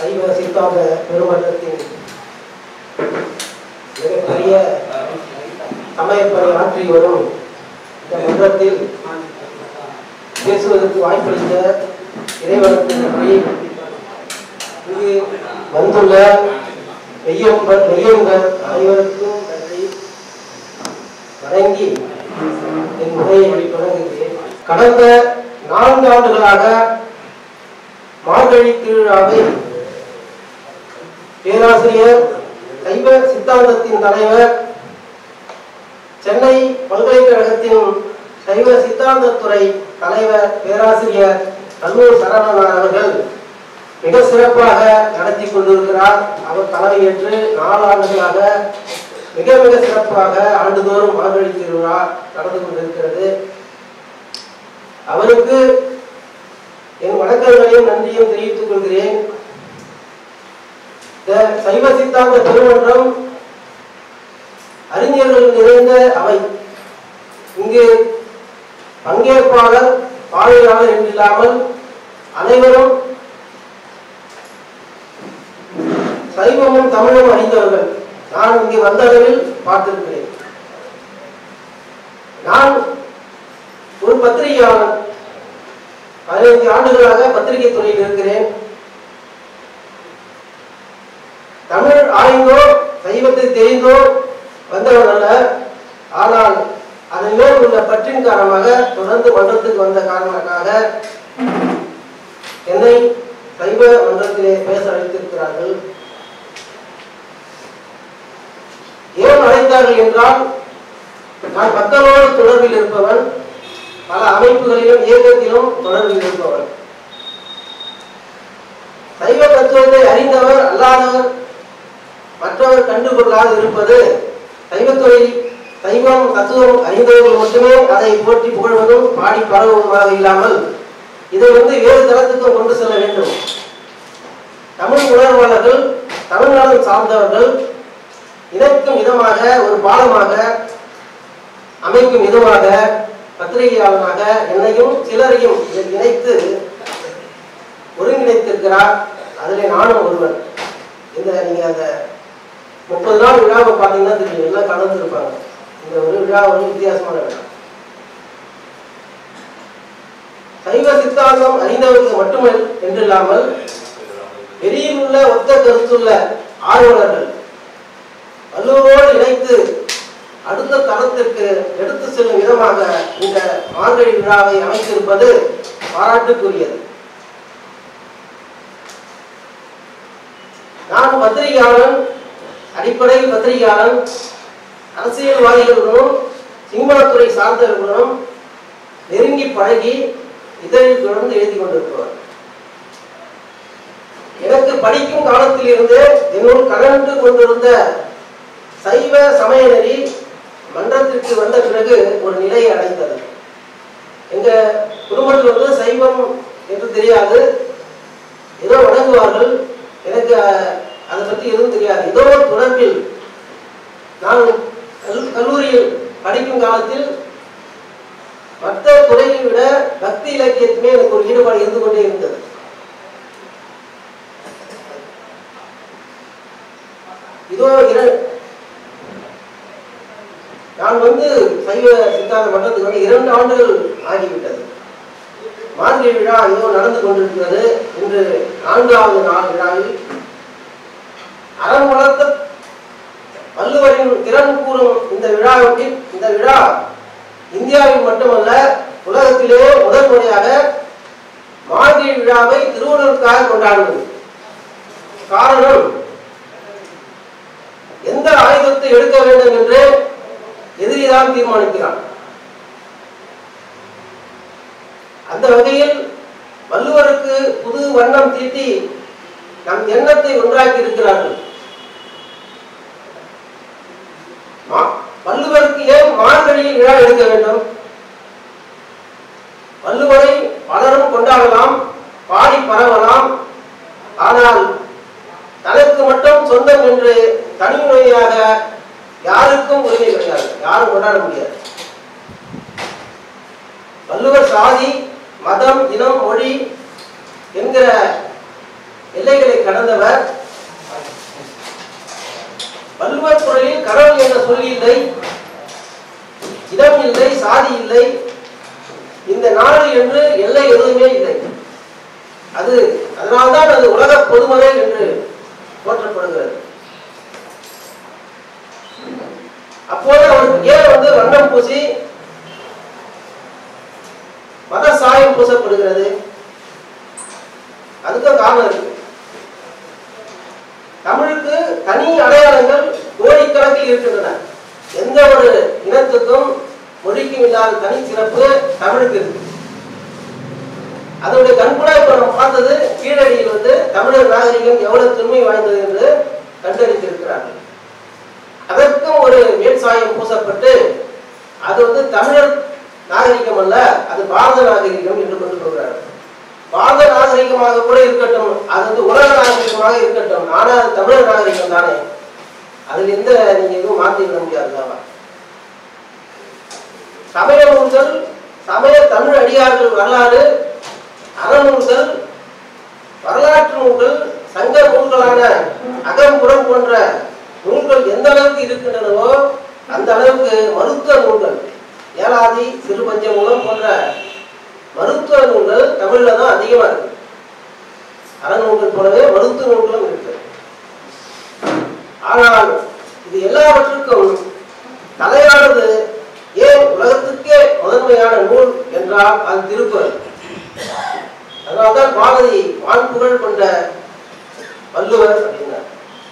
சைவ சித்தாந்த பெருமன்றத்தின் மிகப்பெரிய சமயப்பணி ஆற்றி வரும் இந்த மன்றத்தில் பேசுவதற்கு வாய்ப்பளித்த இறைவனுக்கு நன்றி இங்கு வந்துள்ள மெய்யம்பர் மெய்யங்கள் அனைவருக்கும் நன்றி வணங்கி என் உரையை தொடங்குகிறேன் கடந்த நான்கு ஆண்டுகளாக மார்கழி திருவிழாவை பேராசிரியர் சைவ சித்தாந்தத்தின் தலைவர் சென்னை பல்கலைக்கழகத்தின் சைவ சித்தாந்தத்துறை தலைவர் பேராசிரியர் கல்லூர் சரவணன் அவர்கள் மிக சிறப்பாக நடத்தி கொண்டிருக்கிறார் அவர் தலைமையேற்று நாலு ஆண்டுகளாக மிக மிக சிறப்பாக ஆண்டுதோறும் மார்கழி திருவிழா நடந்து கொண்டிருக்கிறது அவருக்கு என் வணக்கங்களையும் நன்றியும் தெரிவித்துக் கொள்கிறேன் இந்த சைவ சித்தாந்த பெருமன்றம் அறிஞர்கள் நிறைந்த அவை இங்கு பங்கேற்பாளர் பார்வையாளர் என்றில்லாமல் அனைவரும் சைவமும் தமிழும் அறிந்தவர்கள் நான் இங்கு வந்த அளவில் பார்த்திருக்கிறேன் நான் ஒரு பத்திரிகையாளர் பதினைந்து ஆண்டுகளாக பத்திரிகை துறையில் இருக்கிறேன் தமிழ் ஆய்ந்தோ சைவத்தை தெரிந்தோ வந்தவன் அல்ல ஆனால் அதன் மேல் உள்ள பற்றின் காரணமாக தொடர்ந்து மன்றத்துக்கு வந்த காரணமாக என்னை சைவ மன்றத்திலே பேச அழைத்திருக்கிறார்கள் ஏன் அழைத்தார்கள் என்றால் நான் மக்களோடு தொடர்பில் இருப்பவன் பல அமைப்புகளிலும் இயக்கத்திலும் தொடர்பில் இருப்பவன் சைவ தத்துவத்தை அறிந்தவர் அல்லாதவர் மற்றவர் கண்டுகொள்ளாது இருப்பது சைவத்துறை சைவம் தத்துவம் அறிந்தவர்கள் மட்டுமே அதை போற்றி புகழ்வதும் பாடி பரவுவதுமாக இல்லாமல் இதை வந்து வேறு தளத்துக்கும் கொண்டு செல்ல வேண்டும் தமிழ் உணர்வாளர்கள் தமிழ்நாடு சார்ந்தவர்கள் இணைக்கும் விதமாக ஒரு பாலமாக அமைக்கும் விதமாக பத்திரிகையாளனாக என்னையும் சிலரையும் இதில் இணைத்து ஒருங்கிணைத்திருக்கிறார் அதில் நானும் ஒருவன் இந்த நீங்க அந்த முப்பது நாள் விழாவை பார்த்தீங்கன்னா தெரியும் எல்லாம் கலந்துருப்பாங்க இந்த ஒரு விழா ஒரு வித்தியாசமான விழா சைவ சித்தாந்தம் அறிந்தவர்களுக்கு மட்டுமே என்றில்லாமல் வெளியில் உள்ள ஒத்த கருத்துள்ள ஆர்வலர்கள் வள்ளுவரோடு இணைத்து அடுத்த தளத்திற்கு எடுத்து செல்லும் விதமாக இந்த மார்கழி விழாவை அமைத்திருப்பது பாராட்டுக்குரியது நான் பத்திரிகையாளன் அடிப்படையில் பத்திரிகையாளன் அரசியல்வாதிகளுடனும் சினிமாத்துறை சார்ந்தவர்களுடனும் நெருங்கி பழகி இதழில் தொடர்ந்து எழுதி கொண்டிருப்பவர் எனக்கு படிக்கும் காலத்தில் இருந்து என்னுள் கலந்து கொண்டிருந்த சைவ சமய நெறி மன்றத்திற்கு வந்த பிறகு ஒரு நிலையை அடைந்தது எங்க குடும்பத்தில் வந்து சைவம் என்று தெரியாது ஏதோ வணங்குவார்கள் எனக்கு அஹ், அதை பற்றி எதுவும் தெரியாது ஏதோ ஒரு தொடர்பில் நான் கல்- கல்லூரியில் படிக்கும் காலத்தில் மற்ற துறையை விட பக்தி இலக்கியத்துமே எனக்கு ஒரு ஈடுபாடு இருந்து கொண்டே இருந்தது இதோ இர நான் வந்து சைவ சித்தாந்த மன்றத்துக்கு வந்து இரண்டு ஆண்டுகள் ஆகிவிட்டது மாதிரி விழா இதோ நடந்து கொண்டிருக்கிறது இன்று நான்காவது நாள் விழாவில் அறம் வளர்த்த வள்ளுவரின் திறன் கூறும் இந்த விழாவில் இந்த விழா இந்தியாவில் மட்டுமல்ல உலகத்திலே முதல் முறையாக மார்கழி விழாவை திருவள்ளுவருக்காக கொண்டாடுவது காரணம் எந்த ஆயுதத்தை எடுக்க வேண்டும் என்று எதிரிதான் தீர்மானிக்கிறான் அந்த வகையில் வள்ளுவருக்கு புது வண்ணம் தீட்டி நம் எண்ணத்தை ஒன்றாக்கி இருக்கிறார்கள் மா- வள்ளுவருக்கு ஏன் மார்கழியில் விழா எடுக்க வேண்டும் வள்ளுவரை பலரும் கொண்டாடலாம் பாடி பரவலாம் ஆனால் தனக்கு மட்டும் சொந்தம் என்று தனிமுறையாக யாருக்கும் உரிமை கிடையாது யாரும் கொண்டாட முடியாது வள்ளுவர் சாதி மதம் இனம் மொழி என்கிற எல்லைகளை கடந்தவர் வள்ளுவர் குரலில் கடவுள் என்ற சொல் இல்லை இடம் இல்லை சாதி இல்லை இந்த நாடு என்று எல்லை எதுவுமே இல்லை அது அதனால்தான் அது உலக பொதுமறை என்று போற்றப்படுகிறது அப்போது அவருக்கு ஏன் வந்து வண்ணம் பூசி மத சாயம் பூசப்படுகிறது அதுக்கும் காரணம் இருக்கு தமிழுக்கு தனி அடையாளங்கள் கோடிக்கணக்கில் இருக்கின்றன எந்த ஒரு இனத்துக்கும் மொழிக்கும் இல்லாத தனி சிறப்பு தமிழுக்கு இருக்கு அதனுடைய கண்கூட இப்ப நம்ம பார்த்தது கீழடியில் வந்து தமிழர் நாகரிகம் எவ்வளவு தொன்மை வாய்ந்தது என்று கண்டறிந்திருக்கிறார்கள் அதற்கும் ஒரு மேல் சாயம் பூசப்பட்டு அது வந்து தமிழர் நாகரிகம் அல்ல அது பாரத நாகரிகம் என்று கொண்டு போகிறார்கள் பாரத நாகரிகமாக கூட இருக்கட்டும் அது வந்து உலக நாகரிகமாக இருக்கட்டும் ஆனா அது தமிழர் நாகரிகம் தானே அதுல எந்த நீங்க எதுவும் மாத்திவிட முடியாது சமய நூல்கள் சமய தமிழ் அடியார்கள் வரலாறு அறநூல்கள் வரலாற்று நூல்கள் சங்க நூல்களான அகம்புறம் போன்ற நூல்கள் எந்த அளவுக்கு இருக்கின்றனவோ அந்த அளவுக்கு மருத்துவ நூல்கள் ஏலாதி சிறுபஞ்ச மூலம் போன்ற மருத்துவ நூல்கள் தமிழ்ல தான் அதிகமா இருக்கு அறநூல்கள் போலவே மருத்துவ நூல்களும் இருக்கு ஆனால் இது எல்லாவற்றுக்கும் தலையானது ஏன் உலகத்துக்கே முதன்மையான நூல் என்றால் அது திருக்குறள் அதனால்தான் பாரதி வான்புகழ் கொண்ட வள்ளுவர் அப்படின்னார்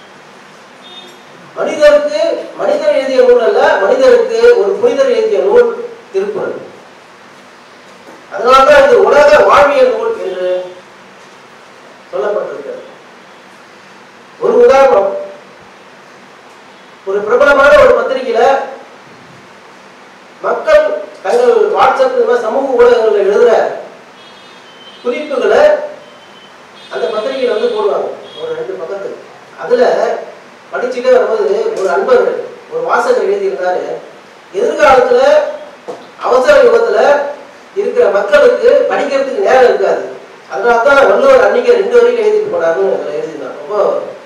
மனிதருக்கு மனிதர் எழுதிய நூல் அல்ல மனிதருக்கு ஒரு புனிதர் எழுதிய நூல் திருக்குறள் அதனால்தான் இது உலக வாழ்வியல் நூல் என்று சொல்லப்பட்டிருக்கிறது ஒரு உதாரணம் ஒரு பிரபலமான ஒரு பத்திரிகையில மக்கள் தங்கள் வாட்ஸ்அப் இந்த மாதிரி சமூக ஊடகங்களில் எழுதுற குறிப்புகளை அந்த பத்திரிகையில வந்து போடுவாங்க ஒரு ரெண்டு பக்கத்துக்கு அதுல படிச்சுட்டே வரும்போது ஒரு அன்பர் ஒரு வாசகர் எழுதியிருந்தாரு எதிர்காலத்துல அவசர யுகத்துல இருக்கிற மக்களுக்கு படிக்கிறதுக்கு நேரம் இருக்காது அதனாலதான் வள்ளுவர் அன்னைக்கு ரெண்டு வரைக்கும் எழுதிட்டு போனாருன்னு அதுல எழுதியிருந்தார் ரொம்ப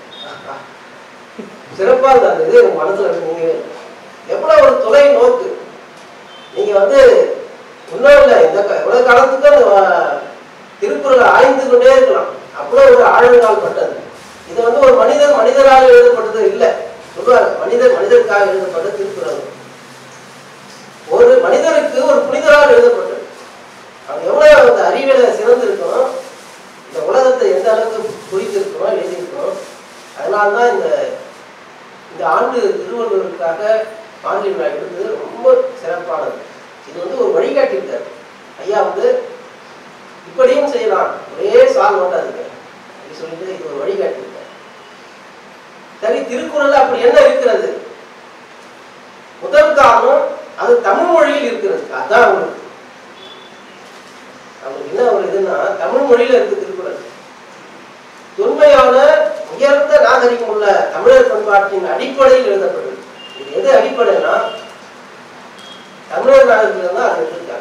சிறப்பா இருந்தது அந்த இது உங்க மனசுல இருக்கு. நீங்க எவ்வளவு ஒரு தொலை நோக்கு நீங்க வந்து இன்னும் இல்லை இந்த க- இவ்வளவு காலத்துக்கு அந்த வ- திருக்குறளை ஆய்ந்து கொண்டே இருக்கலாம் அவ்வளவு ஒரு ஆழங்கால் பட்டது இது வந்து ஒரு மனிதர் மனிதராக எழுதப்பட்டது இல்லை சொல்லுவாங்க மனிதர் மனிதருக்காக எழுதப்பட்ட திருக்குறள் ஒரு மனிதருக்கு ஒரு புனிதராக எழுதப்பட்டது அவன் எவ்வளவு அந்த அறிவியல சிறந்திருக்கணும் இந்த உலகத்தை எந்த அளவுக்கு புரிந்திருக்கணும் எழுதியிருக்கணும் அதனால்தான் இந்த இந்த ஆண்டு திருவள்ளுவருக்காக மார்கழி விழா எடுத்தது ரொம்ப சிறப்பானது இது வந்து ஒரு வழிகாட்டி இருக்காரு ஐயா வந்து இப்படியும் செய்யலாம் ஒரே சால் ஓட்டாதீங்க அப்படி சொல்லிட்டு இது ஒரு வழிகாட்டி இருக்காரு சரி திருக்குறள்ல அப்படி என்ன இருக்கிறது முதல் காரணம் அது தமிழ் மொழியில் இருக்கிறது அதான் அவங்களுக்கு அவங்களுக்கு என்ன ஒரு இதுன்னா தமிழ் மொழியில இருக்கு திருக்குறள் தொன்மையான உயர்ந்த நாகரிகம் உள்ள தமிழர் பண்பாட்டின் அடிப்படையில் எழுதப்பட்டது இது எது அடிப்படைனா தமிழர் நாகரிகம் தான் அதை எடுத்திருக்காங்க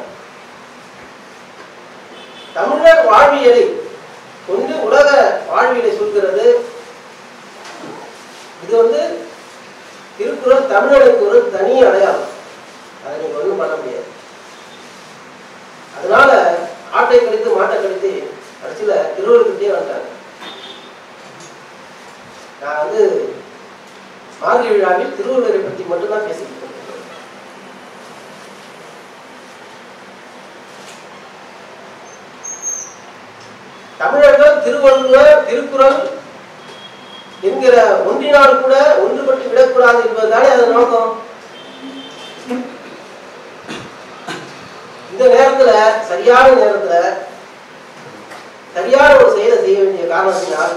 தமிழர் வாழ்வியலை கொண்டு உலக வாழ்வியலை சொல்கிறது இது வந்து திருக்குறள் தமிழனுக்கு ஒரு தனி அடையாளம் அதை நீங்க ஒண்ணும் பண்ண முடியாது அதனால ஆட்டை கழித்து மாட்டை கழித்து கடைசியில திருவள்ளுவர்கிட்டே வந்தாங்க நான் வந்து மார்கழி விழாவில் திருவள்ளுவரை பற்றி மட்டும்தான் பேசிக்கிட்டு இருக்கேன் தமிழர்கள் திருவள்ளுவர் திருக்குறள் என்கிற ஒன்றினால் கூட ஒன்றுபட்டு விடக்கூடாது என்பதுதானே அதன் நோக்கம் இந்த நேரத்துல சரியான நேரத்துல சரியான ஒரு செயலை செய்ய வேண்டிய காரணத்தினால்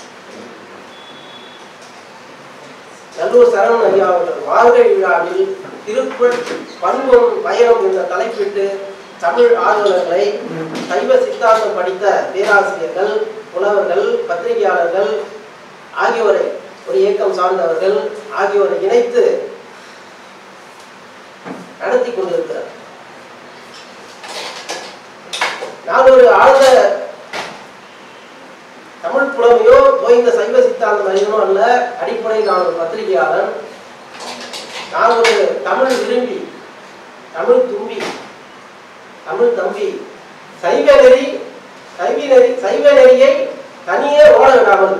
நல்லூர் சரவணன் ஐயா அவர்கள் மார்கழி விழாவில் திருக்குறள் பண்பும் பயணம் என்ற தலைப்பிட்டு தமிழ் ஆர்வலர்களை சைவ சித்தாந்தம் படித்த பேராசிரியர்கள் புலவர்கள் பத்திரிகையாளர்கள் ஆகியோரை ஒரு இயக்கம் சார்ந்தவர்கள் ஆகியோரை இணைத்து நடத்தி கொண்டிருக்கிறார் நான் ஒரு ஆழ்ந்த தமிழ் தமிழ் புலமையோ தோய்ந்த சைவ சித்தாந்தம் அறிவனோ அல்ல அடிப்படையில் நான் ஒரு பத்திரிகையாளன் நான் ஒரு தமிழ் விரும்பி தமிழ் தும்பி தமிழ் தம்பி சைவ நெறி சைவ நெறி சைவ நெறியை தனியே ஓட விடாமல்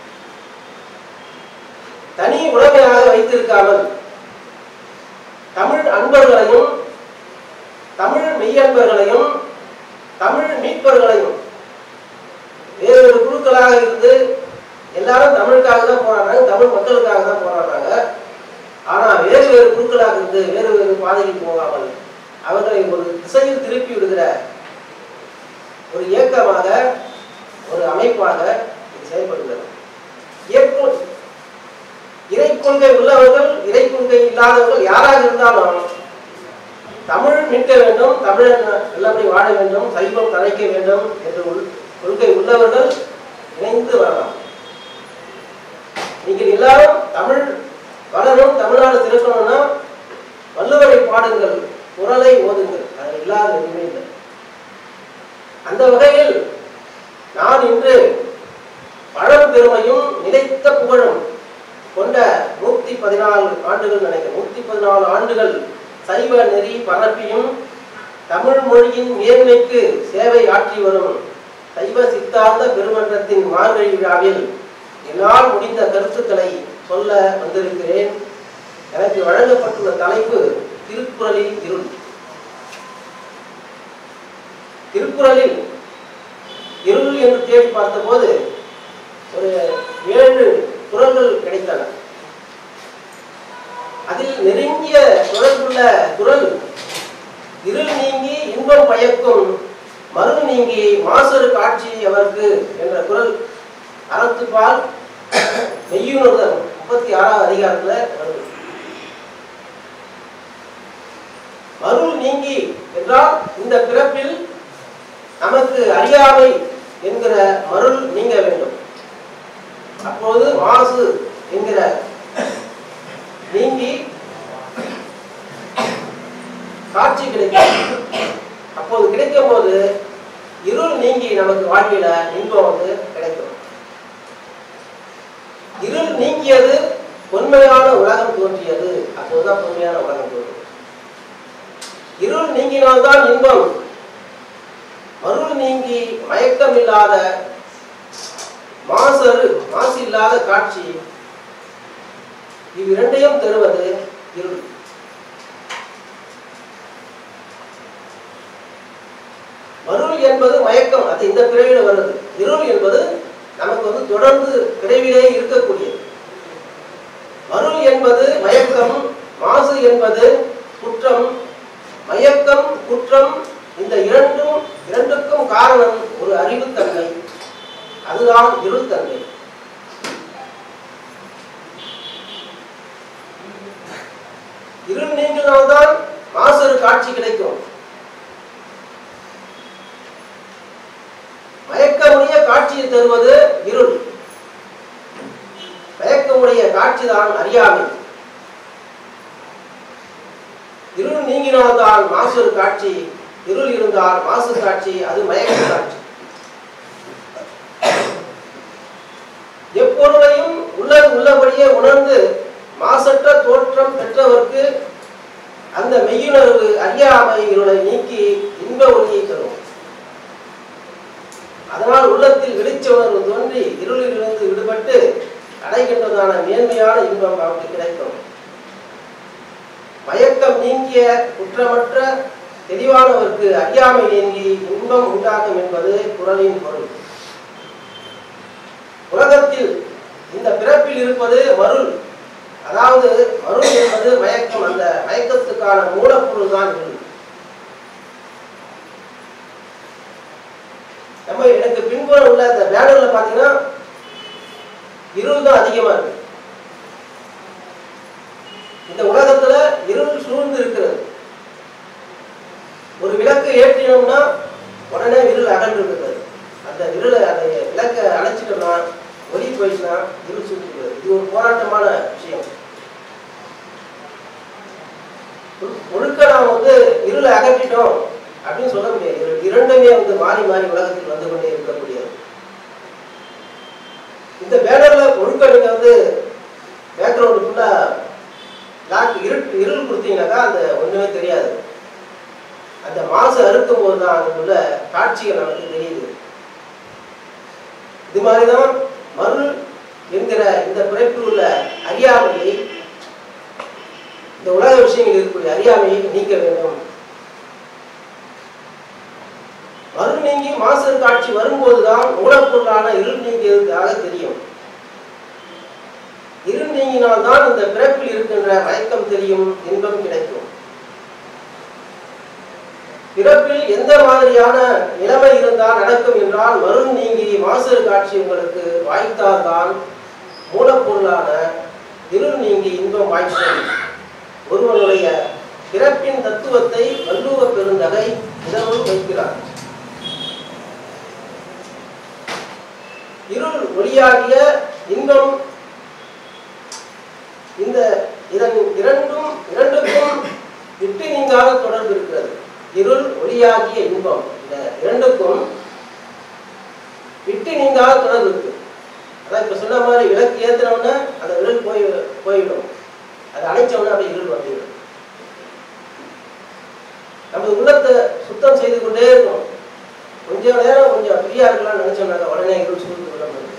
தனி உடைமையாக வைத்திருக்காமல் தமிழ் அன்பர்களையும் தமிழ் மெய்யன்பர்களையும் தமிழ் மீட்பர்களையும் வேறு ஒரு குழுக்களாக இருந்து எல்லாரும் தமிழுக்காக தான் போராடுறாங்க தமிழ் மக்களுக்காக தான் போராடுறாங்க ஆனா வேறு வேறு குழுக்களாக இருந்து வேறு வேறு பாதையில் போகாமல் அவர்களை ஒரு திசையில் திருப்பி விடுகிற ஒரு இயக்கமாக ஒரு அமைப்பாக இது செயல்படுகிறது இயக்கம் இறை கொள்கை உள்ளவர்கள் இறை கொள்கை இல்லாதவர்கள் யாராக இருந்தாலும் தமிழ் மீட்க வேண்டும் தமிழன் நல்லபடி வாழ வேண்டும் சைவம் தழைக்க வேண்டும் என்ற உள்- கொள்கை உள்ளவர்கள் இணைந்து வரலாம் நீங்கள் எல்லாரும் தமிழ் வளரும் தமிழ்நாடு திறக்கணும்னா வள்ளுவரை பாடுங்கள் குரலை ஓதுங்கள் அது இல்லாத எதுவுமே இல்லை அந்த வகையில் நான் இன்று பழம்பெருமையும் நிலைத்த புகழும் கொண்ட நூத்தி பதினாலு ஆண்டுகள் நினைக்கிறேன் நூத்தி பதினாலு ஆண்டுகள் சைவ நெறி பரப்பியும் தமிழ் மொழியின் மேன்மைக்கு சேவை ஆற்றி வரும் சைவ சித்தாந்த பெருமன்றத்தின் மார்கழி விழாவில் என்னால் முடிந்த கருத்துக்களை சொல்ல வந்திருக்கிறேன் எனக்கு வழங்கப்பட்டுள்ள தலைப்பு திருக்குறளில் இருள் திருக்குறளில் இருள் என்று தேடி பார்த்தபோது ஒரு ஏழு குறள்கள் கிடைத்தன அதில் நெருங்கிய தொடர்புள்ள குறள் இருள் நீங்கி இன்பம் பயக்கும் மருள் நீங்கி மாசறு காட்சி அவருக்கு என்ற குறள் அறத்துப்பால் மெய்யுணர்தல் முப்பத்தி ஆறாவது அதிகாரத்துல வருது மருள் நீங்கி என்றால் இந்த பிறப்பில் நமக்கு அறியாமை என்கிற மருள் நீங்க வேண்டும் அப்போது மாசு என்கிற நீங்கி காட்சி கிடைக்கும் அப்போது கிடைக்கும் போது இருள் நீங்கி நமக்கு வாழ்க்கையில இன்பம் வந்து கிடைக்கும் இருள் நீங்கியது உண்மையான உலகம் தோன்றியது அப்போதுதான் உண்மையான உலகம் தோன்றும் இருள் நீங்கினால்தான் இன்பம் மருள் நீங்கி மயக்கம் இல்லாத மாசரு மாசு இல்லாத காட்சி இவ்விரண்டையும் தருவது இருள் மருள் என்பது மயக்கம் அது இந்த பிறவியில வருது இருள் என்பது நமக்கு வந்து தொடர்ந்து பிறவிலே இருக்கக்கூடியது மருள் என்பது மயக்கம் மாசு என்பது குற்றம் மயக்கம் குற்றம் இந்த இரண்டும் இரண்டுக்கும் காரணம் ஒரு அறிவுத்தன்மை அதுதான் இருள் தன்மை இருள் நீங்கினால்தான் மாசரு காட்சி கிடைக்கும் மயக்கமுடைய காட்சியை தருவது இருள் மயக்கமுடைய காட்சிதான் அறியாமை இருள் நீங்கினால்தான் மாசு காட்சி இருள் இருந்தால் மாசு காட்சி அது மயக்க காட்சி எப்பொருளையும் உள்ளது உள்ளபடியே உணர்ந்து மாசற்ற தோற்றம் பெற்றவர்க்கு அந்த மெய்யுணர்வு அறியாமை இருளை நீக்கி இன்ப ஒளியை தரும் அதனால் உள்ளத்தில் வெளிச்ச உணர்வு தோன்றி இருளிலிருந்து விடுபட்டு அடைகின்றதான மேன்மையான இன்பம் அவருக்கு கிடைக்கும் மயக்கம் நீங்கிய குற்றமற்ற தெளிவானவருக்கு அறியாமை நீங்கி இன்பம் உண்டாகும் என்பது குரலின் பொருள் உலகத்தில் இந்த பிறப்பில் இருப்பது மருள் அதாவது மருள் என்பது மயக்கம் அந்த மயக்கத்துக்கான மூலப்பொருள் தான் இருள் நம்ம எனக்கு பின்புறம் உள்ள இந்த பேனர்ல பாத்தீங்கன்னா இருள் தான் அதிகமா இருக்கு இந்த உலகத்துல இருள் சூழ்ந்து இருக்கிறது ஒரு விளக்கு ஏற்றினோம்னா உடனே இருள் அகன்று இருக்கிறது அந்த இருளை அந்த விளக்கை அணைச்சிட்டோம்னா ஒளி போயிடுச்சுன்னா இருள் சூழ்ந்து இது ஒரு போராட்டமான விஷயம் முழு- முழுக்க நாம் வந்து இருளை அகற்றிட்டோம் அப்படின்னு சொல்ல முடியாது இரு- இரண்டுமே வந்து மாறி மாறி உலகத்தில் வந்து கொண்டே இருக்கக்கூடியது இந்த பேனர்ல பொருட்கள் நீங்க வந்து பேக்ரவுண்ட் ஃபுல்லா லாக் இருள் இருள் கொடுத்தீங்கன்னாக்கா அந்த ஒண்ணுமே தெரியாது அந்த மாசு அறுக்கும் போது தான் அதுக்குள்ள காட்சிகள் நமக்கு தெரியுது இது மாதிரிதான் மருள் என்கிற இந்த பிறப்பில் உள்ள அறியாமையை இந்த உலக விஷயங்கள் இருக்கக்கூடிய அறியாமையை நீக்க வேண்டும் மருள் நீங்கி மாசு காட்சி வரும்போதுதான் மூலப்பொருளான இருள் நீங்கியதாக தெரியும் இருள் நீங்கினால்தான் இந்த பிறப்பில் இருக்கின்ற மயக்கம் தெரியும் இன்பம் கிடைக்கும் பிறப்பில் எந்த மாதிரியான நிலைமை இருந்தால் நடக்கும் என்றால் மருள் நீங்கி மாசு காட்சி உங்களுக்கு வாய்த்தால்தான் மூலப்பொருளான இருள் நீங்கி இன்பம் வாய்க்கும் ஒருவனுடைய பிறப்பின் தத்துவத்தை வள்ளுவ பெருந்தகை இதனுள் வைக்கிறார் இருள் ஒளியாகிய இன்பம் இந்த இதன் இரண்டும் இரண்டுக்கும் விட்டு நீங்காத தொடர்பு இருக்கிறது இருள் ஒளியாகிய இன்பம் இந்த இரண்டுக்கும் விட்டு நீங்காத தொடர்பு இருக்கு அதான் இப்ப சொன்ன மாதிரி விளக்கு ஏத்துனோம்னா அந்த இருள் போய் போயிடும் அதை அணைச்சோம்னா அப்படியே இருள் வந்துவிடும் நம்ம உள்ளத்தை சுத்தம் செய்து கொண்டே இருக்கணும் கொஞ்ச நேரம் கொஞ்சம் ஃப்ரீயா இருக்கலாம்னு நினைச்சோம்னாக்கா உடனே இருள் சூழ்ந்து விட முடியும்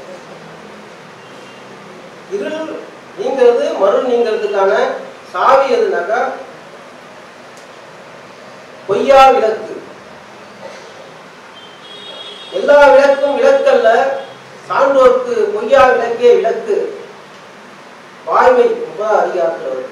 இருள் நீங்கிறது மருள் நீங்கிறதுக்கான சாவி எதுனாக்கா பொய்யா விளக்கு எல்லா விளக்கும் விளக்கல்ல சான்றோர்க்கு பொய்யா விளக்கே விளக்கு வாய்மை முப்பதாம் அதிகாரத்தில் வருது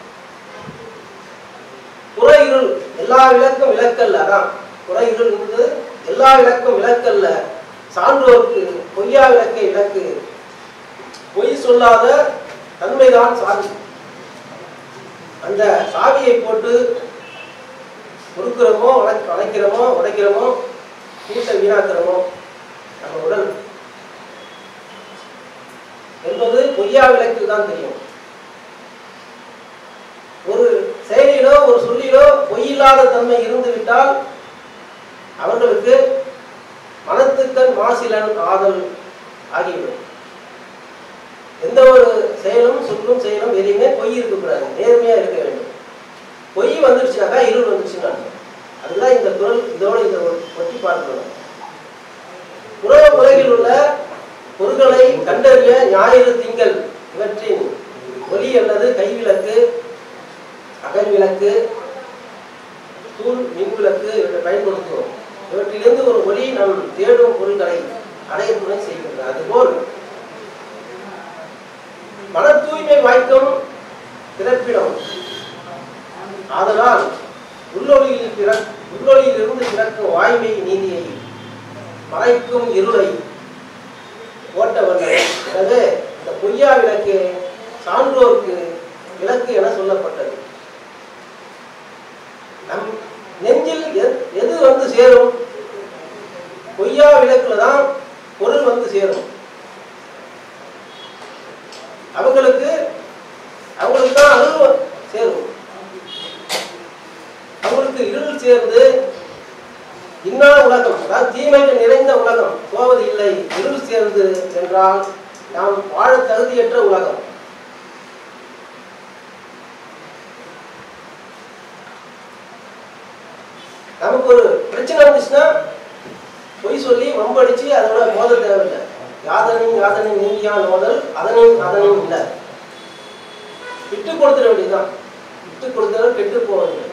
புற இருள் எல்லா விளக்கும் விளக்கல்ல அதான் புற இருள் என்பது எல்லா விளக்கும் விளக்கல்ல சான்றோர்க்கு பொய்யா விளக்கே விளக்கு பொய் சொல்லாத தன்மைதான் சாவி அந்த சாவியை போட்டு முறுக்கிறோமோ வளை- வளைக்கிறோமோ உடைக்கிறோமோ கூட்ட வீணாக்கிறோமோ நம்ம உடல் என்பது பொய்யா விளக்கில் தான் தெரியும் ஒரு செயலிலோ ஒரு சொல்லிலோ பொய்யில்லாத தன்மை இருந்து விட்டால் அவர்களுக்கு மனத்துக்கண் மாசிலன் காதல் ஆகிவிடும் எந்த ஒரு செயலும் சொல்லும் செயலும் எதையுமே பொய் இருக்கக்கூடாது நேர்மையா இருக்க வேண்டும் பொய் வந்துருச்சுனாக்கா இருள் வந்துருச்சுன்னு அர்த்தம். அதுதான் இந்த குரல் இதோட இதை ஒட்டி பார்க்கணும் உலக உலகில் உள்ள பொருட்களை கண்டறிய ஞாயிறு திங்கள் இவற்றின் ஒலி அல்லது கைவிளக்கு அகல் விளக்கு தூள் மின் விளக்கு இவற்றை பயன்படுத்துவோம் இவற்றிலிருந்து ஒரு ஒளி நம் தேடும் பொருட்களை அடைய துணை செய்கின்றது அதுபோல் மன தூய்மை வாய்க்கும் பிறப்பிடம் ஆதலால் உள்ளொளியில் பிற உள்ளொளியிலிருந்து பிறக்கும் வாய்மை நீதியை மறைக்கும் இருளை ஓட்டவர்கள் எனவே இந்த பொய்யா விளக்கு சான்றோர்க்கு விளக்கு என சொல்லப்பட்டது நம் நெஞ்சில் எ- எது வந்து சேரும் பொய்யா விளக்குல தான் பொருள் வந்து சேரும் அவங்களுக்கு அவங்களுக்கு தான் அருள் சேரும் அவங்களுக்கு இருள் சேர்ந்து இன்னா உலகம் அதாவது தீமைகள் நிறைந்த உலகம் போவது இல்லை இருள் சேர்ந்து என்றால் நாம் வாழ தகுதியற்ற உலகம் நமக்கு ஒரு பிரச்சனை வந்துச்சுன்னா பொய் சொல்லி வம்படிச்சு அதோட மோத தேவையில்லை யாதனையும் யாதனையும் நீங்கியால் மோதல் அதனையும் அதனையும் இல்லை விட்டு கொடுத்துட வேண்டியதுதான் விட்டு கொடுத்தவர் கெட்டு போவதில்லை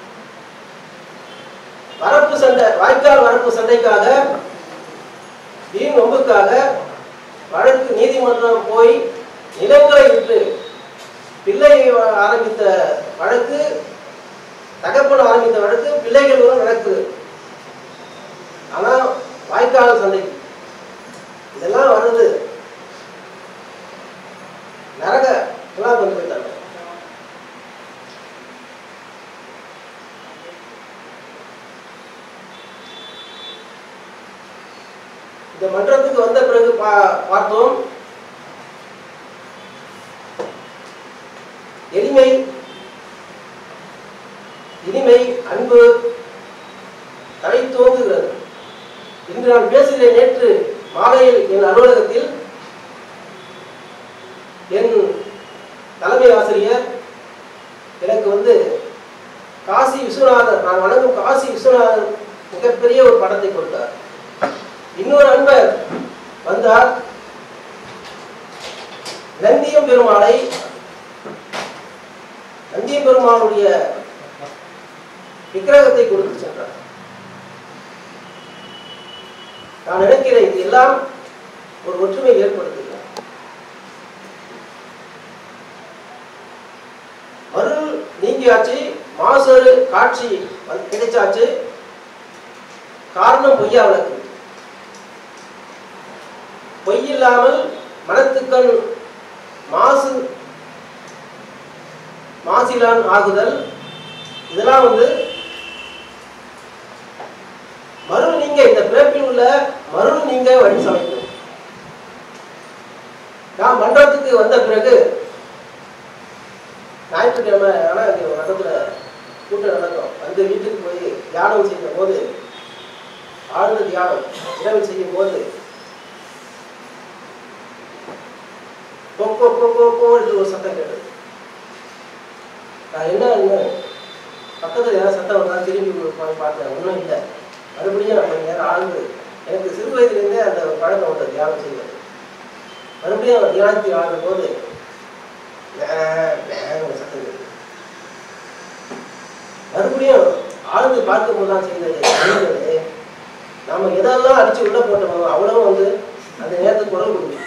வரப்பு சண்டை வாய்க்கால் வரப்பு சண்டைக்காக வீண் வம்புக்காக வழக்கு நீதிமன்றம் போய் நிலங்களை விட்டு பிள்ளை ஆரம்பித்த வழக்கு தகப்பன் ஆரம்பித்த வழக்கு பிள்ளைகள் வரை நடக்குது ஆனா வாய்க்கால் சண்டை இதெல்லாம் வருது நரக எல்லாம் கொண்டு போயிட்டாங்க இந்த மன்றத்துக்கு வந்த பிறகு பா- பார்த்தோம் எளிமை இனிமை அன்பு தலை தோங்குகிறது இன்று நான் பேசுகிறேன் நேற்று மாலையில் என் அலுவலகத்தில் என் தலைமை ஆசிரியர் எனக்கு வந்து காசி விஸ்வநாதர் நான் வணங்கும் காசி விஸ்வநாதர் மிகப்பெரிய ஒரு படத்தை கொடுத்தார் இன்னொரு அன்பர் வந்தார் நந்தியம் பெருமாளை நந்தியம் பெருமாளுடைய விக்கிரகத்தை கொடுத்து சென்றார் நான் நினைக்கிறேன் இது எல்லாம் ஒரு ஒற்றுமை ஏற்படுத்துகிறது அருள் நீங்கியாச்சு மாசரு காட்சி வந்து கிடைச்சாச்சு காரணம் பொய்யா விளக்கு பொய் இல்லாமல் மனத்துக்கண் மாசு மாசிலான் ஆகுதல் இதெல்லாம் வந்து மருள் நீங்க இந்த பிறப்பில் உள்ள மருள் நீங்க வழி சமைக்கும் நான் மன்றத்துக்கு வந்த பிறகு ஞாயிற்றுக்கிழமை ஆனா இங்க மன்றத்துல கூட்டம் நடக்கும் வந்து வீட்டுக்கு போய் தியானம் செய்த போது ஆழ்ந்த தியானம் இரவு செய்யும் போது கொக்கோ கொக்கோ கோ என்று ஒரு சத்தம் கேட்டது நான் என்ன என்ன பக்கத்துல ஏதாவது சத்தம் வந்தா திரும்பி போய் பார்த்தேன் ஒன்றும் இல்லை மறுபடியும் நான் கொஞ்ச நேரம் ஆழ்ந்து எனக்கு சிறு வயதிலிருந்தே அந்த பழக்கம் வந்த தியானம் செய்வது மறுபடியும் அந்த தியானத்தில் ஆழ்ந்த போது ஒரு சத்தம் கேட்டது மறுபடியும் ஆழ்ந்து பார்க்கும்போது தான் செய்தது நாம எதெல்லாம் அடிச்சு உள்ள போட்டோமோ அவ்வளவும் வந்து அந்த நேரத்துக்கு குரல் கொடுக்கும்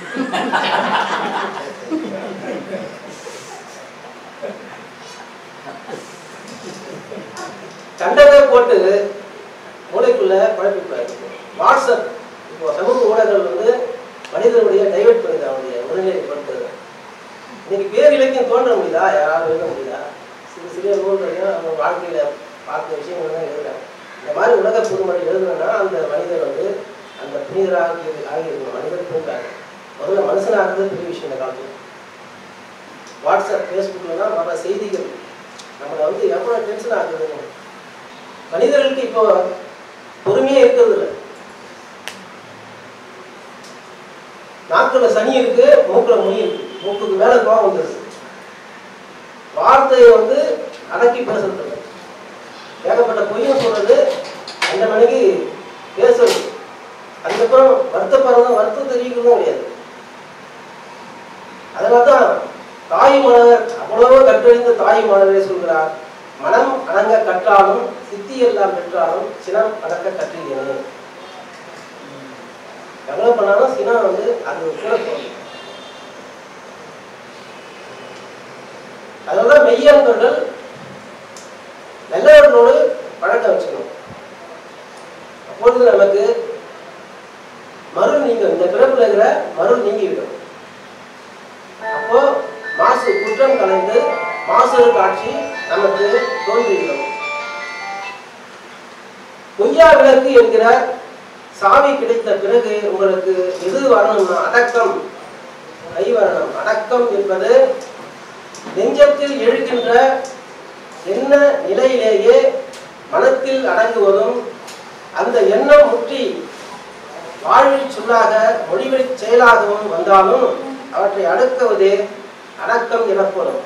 சண்டை போட்டு மூளைக்குள்ள குழப்பிக்கூடாது வாட்ஸ்அப் இப்போ சமூக ஊடகங்கள் வந்து மனிதனுடைய டைவெர்ட் பண்ணுது அவனுடைய உடல்நிலைப்படுத்துறது இன்னைக்கு பேர் இலக்கியம் தோன்ற முடியுதா யாராவது எழுத முடியுதா சிறு சிறிய நூல்களையும் அவங்க வாழ்க்கையில பார்த்த விஷயங்கள் தான் எழுதுறாங்க இந்த மாதிரி உலக பொதுமறை எழுதுனா அந்த மனிதர் வந்து அந்த புனிதராக ஆகியிருக்கணும் மனிதர் புரிஞ்சாங்க முதல்ல மனுஷனாகிறது பெரிய விஷயம் இந்த காலத்தில் வாட்ஸ்அப் ஃபேஸ்புக்கில் தான் வர செய்திகள் நம்மளை வந்து எவ்வளோ டென்ஷன் ஆகுதுன்னு மனிதர்களுக்கு இப்போ பொறுமையே இருக்கிறது இல்லை நாக்குல சனி இருக்கு மூக்குல மொழி இருக்கு மூக்குக்கு மேல கோவம் வந்துருது வார்த்தையை வந்து அடக்கி பேசுறது இல்லை. ஏகப்பட்ட பொய்யும் சொல்றது அந்த மணிக்கு பேசுறது அதுக்கப்புறம் வருத்தப்படுறதும் வருத்தம் தெரிவிக்கிறதும் கிடையாது அதனால்தான் தாய் மலர் அவ்வளவோ கற்றறிந்த தாய் மலரே சொல்கிறார் மனம் அடங்க கற்றாலும் சித்தி எல்லாம் பெற்றாலும் சினம் அடக்க கற்றீங்கன்னு எவ்வளவு பண்ணாலும் சினம் வந்து அது கூட போகும் அதனால மெய்யன்பர்கள் நல்லவர்களோடு பழக்கம் வச்சுக்கணும் அப்பொழுது நமக்கு மருள் நீங்க இந்த பிறப்புல இருக்கிற மருள் நீங்கிவிடும் அப்போ மாசு குற்றம் கலைந்து மாசு காட்சி நமக்கு தோன்றிவிடும் பொய்யா விளக்கு என்கிற சாவி கிடைத்த பிறகு உங்களுக்கு எது வரணும்னா அடக்கம் கை வரணும் அடக்கம் என்பது நெஞ்சத்தில் எழுகின்ற என்ன நிலையிலேயே மனத்தில் அடங்குவதும் அந்த எண்ணம் முற்றி வாழ்வில் சொல்லாக மொழிவழி செயலாகவும் வந்தாலும் அவற்றை அடக்குவதே அடக்கம் எனப்படும்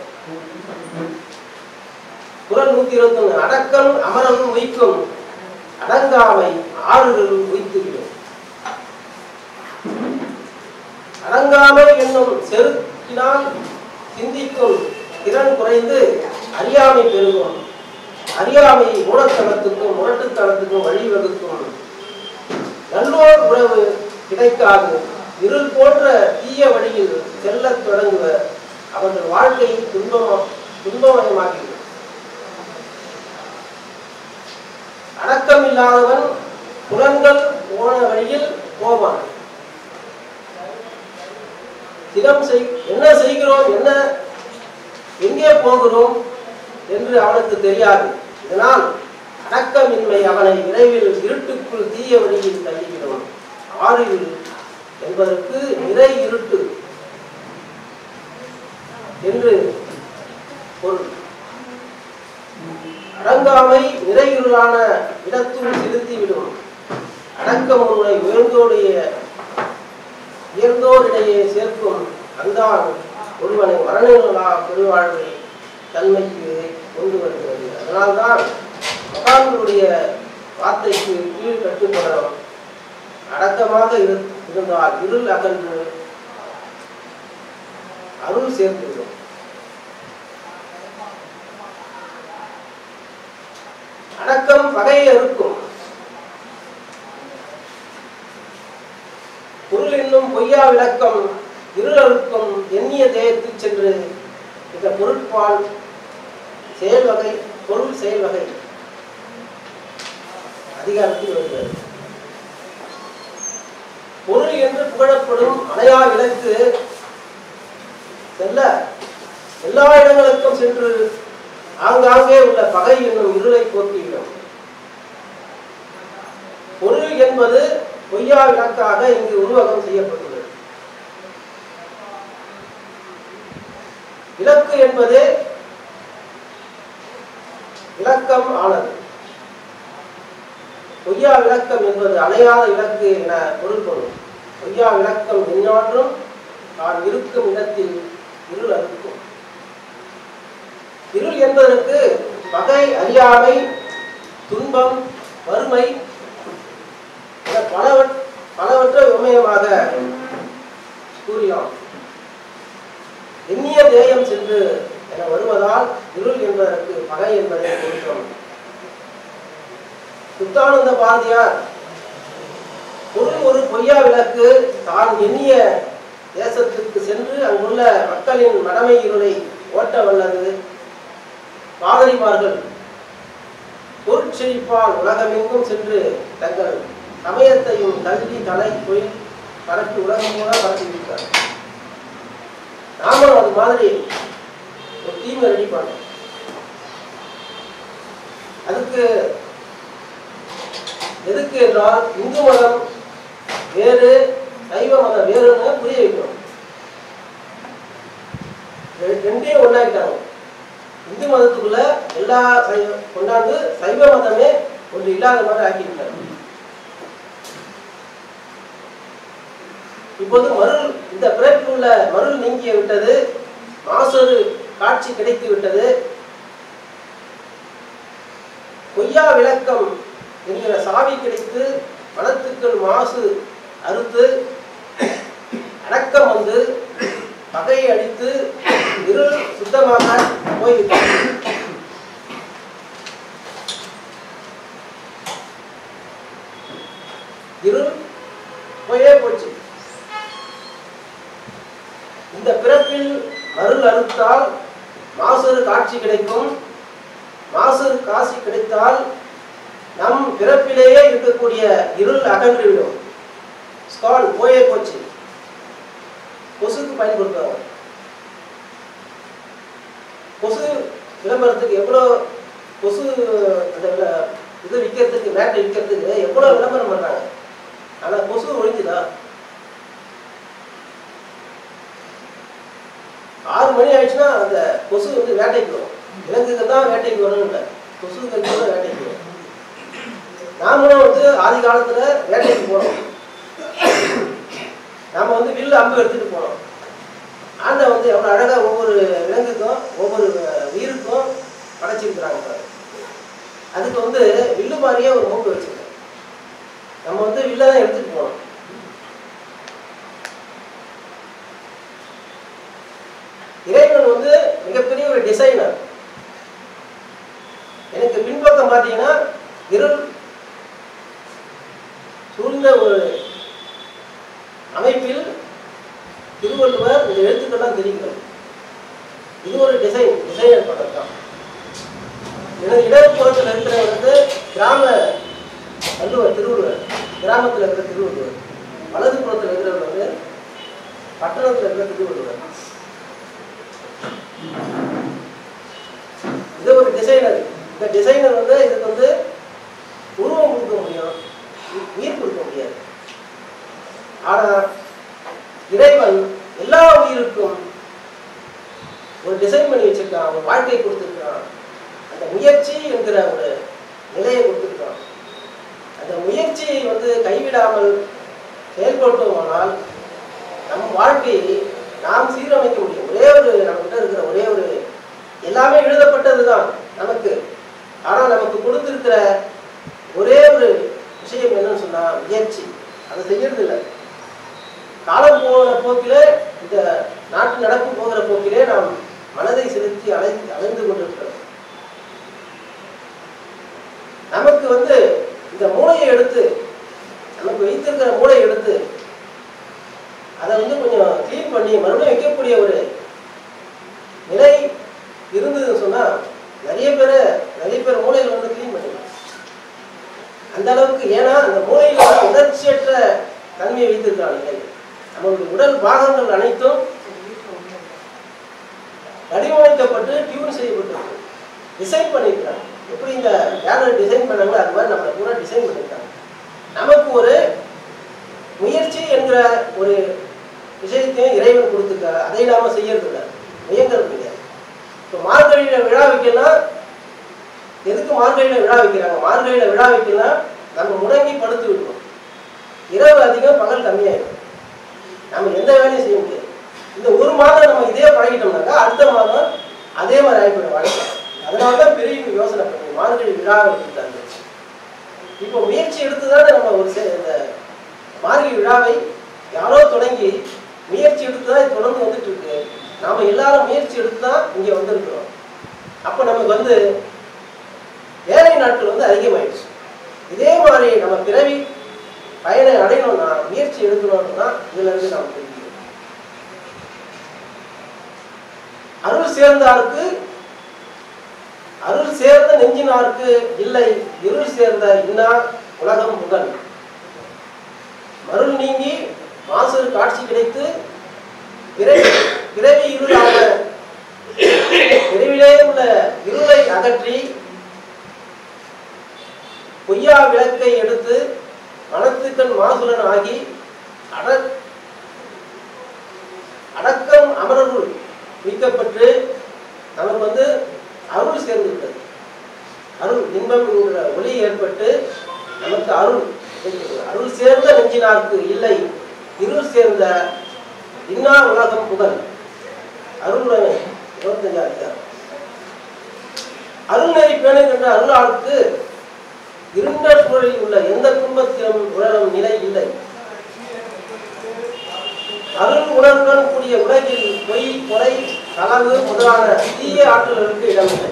குரல் நூத்தி இருபத்தி ஒண்ணு அடக்கம் அமரம் உய்க்கும் அடங்காமை ஆறுகள் உய்த்துவிடும் அடங்காமை என்னும் செருக்கினால் சிந்திக்கும் திறன் குறைந்து அறியாமை பெருகும் அறியாமை மூடத்தனத்துக்கும் முரட்டுத்தனத்துக்கும் வழிவகுக்கும் நல்லோர் உறவு கிடைக்காது இருள் போன்ற தீய வழியில் செல்லத் தொடங்குவர் அவர்கள் வாழ்க்கை துன்பம் துன்பமயமாகிறது அடக்கம் இல்லாதவன் புலன்கள் போன வழியில் போவான் தினம் செய் என்ன செய்கிறோம் என்ன எங்கே போகிறோம் என்று அவனுக்கு தெரியாது இதனால் அடக்கமின்மை அவனை விரைவில் இருட்டுக்குள் தீய வழியில் தள்ளிவிடும் ஆறில் என்பதற்கு நிறை இருட்டு என்று பொருள் அடங்காமை நிறையுள்ளான இடத்துள் செலுத்திவிடும் அடக்கம் உன்னை உயர்ந்தோடைய உயர்ந்தோரிடையே சேர்க்கும் அந்தான் ஒருவனை மரணங்களா பெருவாழ்வை தன்மைக்கு கொண்டு வருகிறது அதனால்தான் மகான்களுடைய வார்த்தைக்கு கீழ் கட்டுப்படணும் அடக்கமாக இரு- இருந்தால் இருள் அகன்று அருள் சேர்ந்துவிடும் அடக்கம் பகையை அறுக்கும் பொருள் என்னும் பொய்யா விளக்கம் இருள் அறுக்கும் எண்ணிய தேயத்தில் சென்று இந்த பொருட்பால் செயல் வகை பொருள் செயல் வகை அதிகாரத்தில் வருகிறது பொருள் என்று புகழப்படும் அணையா விளக்கு செல்ல எல்லா இடங்களுக்கும் சென்று ஆங்காங்கே உள்ள பகை என்னும் இருளை போக்கிவிடும் பொருள் என்பது பொய்யா விளக்காக இங்கு உருவகம் செய்யப்பட்டுள்ளது விளக்கு என்பது விளக்கம் ஆனது பொய்யா விளக்கம் என்பது அணையாத விளக்கு என பொருள் கொள்ளும் பொய்யா விளக்கம் எந்நாற்றும் தான் இருக்கும் இடத்தில் இருள் அறுக்கும் இருள் என்பதற்கு பகை அறியாமை துன்பம் வறுமை என பலவற் பலவற்றை உண்மையமாக கூறினோம் எண்ணிய தேயம் சென்று என வருவதால் இருள் என்பதற்கு பகை என்பதை குறித்தோம் சுத்தானந்த பாரதியார் பொருள் ஒரு பொய்யா விளக்கு தான் எண்ணிய தேசத்திற்கு சென்று அங்குள்ள மக்களின் மடமை இருளை ஓட்ட வல்லது பாதிரிமார்கள் பொருட்செழிப்பால் உலகமெங்கும் சென்று தங்கள் சமயத்தையும் கல்வி கலை தொழில் பரப்பி உலகம் கூட பரப்பி விட்டார் நாமளும் அது மாதிரி ஒரு டீமை ரெடி பண்ணோம் அதுக்கு எதுக்கு என்றால் இந்து மதம் வேறு சைவ மதம் வேறுன்னு புரிய வைக்கணும் ரெ- ரெண்டையும் ஒண்ணாக்கிட்டாங்க இந்து மதத்துக்குள்ள எல்லா சைவ கொண்டாந்து சைவ மதமே ஒன்று இல்லாத மாதிரி ஆக்கிவிட்டாங்க இப்போது மருள் இந்த பிறப்பில் உள்ள மருள் நீங்கிய விட்டது மாசொரு காட்சி கிடைத்து விட்டது பொய்யா விளக்கம் என்கிற சாவி கிடைத்து மனத்துக்கள் மாசு அறுத்து அடக்கம் வந்து பகையை அடித்து இருள் சுத்தமாக போய்விட்டது இருள் போயே போச்சு இந்த பிறப்பில் மருள் அறுத்தால் மாசொரு காட்சி கிடைக்கும் மாசொரு காசி கிடைத்தால் நம் பிறப்பிலேயே இருக்கக்கூடிய இருள் அகன்றுவிடும் ஸ்கான் போயே போச்சு கொசுக்கு பயன்படுத்துவாங்க கொசு விளம்பரத்துக்கு எவ்வளோ கொசு அந்த விள- இது விற்கிறதுக்கு மேட்டை விற்கிறதுக்கு எவ்வளோ விளம்பரம் பண்றாங்க ஆனால் கொசு ஒழிஞ்சுதா ஆறு மணி ஆயிடுச்சுன்னா அந்த கொசு வந்து வேட்டைக்கு வரும் விலங்குகள் தான் வேட்டைக்கு வரணும் இல்லை கொசுக்கள் கூட வேட்டைக்கு வரும் நாமளும் வந்து ஆதி காலத்துல வேட்டைக்கு போனோம் நாம வந்து வில்லு அம்பு எடுத்துட்டு போனோம் ஆண்டை வந்து எவ்வளவு அழகா ஒவ்வொரு விலங்குக்கும் ஒவ்வொரு உயிருக்கும் படைச்சிருக்கிறாங்க பாரு. அதுக்கு வந்து வில்லு மாதிரியே ஒரு மூக்கு வச்சிருக்கோம் நம்ம வந்து வில்ல தான் எடுத்துட்டு போனோம் இறைவன் வந்து மிகப்பெரிய ஒரு டிசைனர் எனக்கு பின்பக்கம் பார்த்தீங்கன்னா இருள் சூழ்ந்த ஒரு அமைப்பில் திருவள்ளுவர் இந்த எழுத்துக்கள்லாம் தெரிகிறது இது ஒரு டிசைன் டிசைனர் படம் தான் எனது இடதுபுறத்தில் இருக்கிறவர் வந்து கிராம வள்ளுவர் திருவள்ளுவர் கிராமத்தில் இருக்கிற திருவள்ளுவர் வலது புறத்தில் இருக்கிறவர் வந்து பட்டணத்தில் இருக்கிற திருவள்ளுவர் இது ஒரு டிசைனர் இந்த டிசைனர் வந்து இதுக்கு வந்து உருவம் கொடுக்க முடியும் உ- உயிர் கொடுக்க முடியாது ஆனா இறைவன் எல்லா உயிருக்கும் ஒரு டிசைன் பண்ணி வச்சிருக்கான் ஒரு வாழ்க்கை கொடுத்துருக்கான் அந்த முயற்சி என்கிற ஒரு நிலையை கொடுத்துருக்கான் அந்த முயற்சியை வந்து கைவிடாமல் செயல்பட்டோமானால் நம் வாழ்க்கையை நாம் சீரமைக்க முடியும் ஒரே ஒரு நாட்டு நடப்பு போகிற போக்கிலே நாம் மனதை செலுத்தி அலை அலைந்து கொண்டிருக்கிறோம் நமக்கு வந்து இந்த மூளையை எடுத்து நமக்கு வைத்திருக்கிற மூளையை எடுத்து அதை வந்து கொஞ்சம் க்ளீன் பண்ணி மறுபடியும் வைக்கக்கூடிய ஒரு நிலை இருந்ததுன்னு சொன்னா நிறைய பேர் நிறைய பேர் மூளையில் வந்து க்ளீன் பண்ணிடலாம் அந்த அளவுக்கு ஏன்னா அந்த மூளையில் வந்து உணர்ச்சியற்ற தன்மையை வைத்திருக்கிறான் நிலை நம்மளுடைய உடல் பாகங்கள் அனைத்தும் வடிவமைக்கப்பட்டு டியூன் செய்யப்பட்டிருக்கு டிசைன் பண்ணியிருக்காங்க எப்படி இந்த பேனர் டிசைன் பண்ணாங்களோ அது மாதிரி நம்மளை பூரா டிசைன் பண்ணியிருக்காங்க நமக்கு ஒரு முயற்சி என்கிற ஒரு விஷயத்தையும் இறைவன் கொடுத்துக்க அதை நாம செய்யறது இல்லை முயங்கிறது இல்லை இப்போ மார்கழியில விழா வைக்கலாம் எதுக்கு மார்கழியில விழா வைக்கிறாங்க மார்கழியில விழா வைக்கலாம் நம்ம முடங்கி படுத்து விடணும் இரவு அதிகம் பகல் கம்மியாயிடும் நம்ம எந்த வேலையும் செய்ய முடியாது இந்த ஒரு மாதம் நம்ம இதே பழகிட்டோம்னாக்கா அடுத்த மாதம் அதே மாதிரி ஆகிப்போம் வாழ்க்கை அதனால தான் பெரிய யோசனை பண்ணி மார்கழி விழா வைக்கிறாங்க இப்போ முயற்சி எடுத்து தானே நம்ம ஒரு சே- இந்த மார்கழி விழாவை யாரோ தொடங்கி முயற்சி எடுத்து தான் இது தொடர்ந்து வந்துட்டு இருக்கு நாம எல்லாரும் முயற்சி எடுத்து தான் இங்க வந்திருக்கிறோம் அப்போ நமக்கு வந்து வேலை நாட்கள் வந்து அதிகமாயிடுச்சு இதே மாதிரி நம்ம பிறவி பயனை அடையணும்னா முயற்சி எடுக்கணும்னு தான் இதுல இருந்து நாம் தெரிஞ்சுக்கணும் அருள் சேர்ந்தாருக்கு அருள் சேர்ந்த நெஞ்சினாருக்கு இல்லை இருள் சேர்ந்த இன்னா உலகம் புகழ் மருள் நீங்கி மாசரு காட்சி கிடைத்து பிறவி பிறவி இருளான பிறவிலே உள்ள இருளை அகற்றி பொய்யா விளக்கை எடுத்து மனத்துக்கண் மாசுரன் ஆகி அட அடக்கம் அமரருள் மீட்கப்பட்டு நமக்கு வந்து அருள் சேர்ந்து விட்டது அருள் இன்பம் என்கிற ஒளி ஏற்பட்டு நமக்கு அருள் கிடைக்கிறது. அருள் சேர்ந்த நெஞ்சினார்க்கு இல்லை இருள் சேர்ந்த இன்னா உலகம் புகழ் அருள் இருபத்தஞ்சாம் அதிகாரம் அருள்நெறி பேணுகின்ற அருளாளுக்கு இருண்ட சூழலில் உள்ள எந்த துன்பத்திலும் உணரும் நிலை இல்லை அருள் உணர்வுடன் கூடிய உலகில் பொய் கொலை களவு முதலான தீய ஆற்றல்களுக்கு இடமில்லை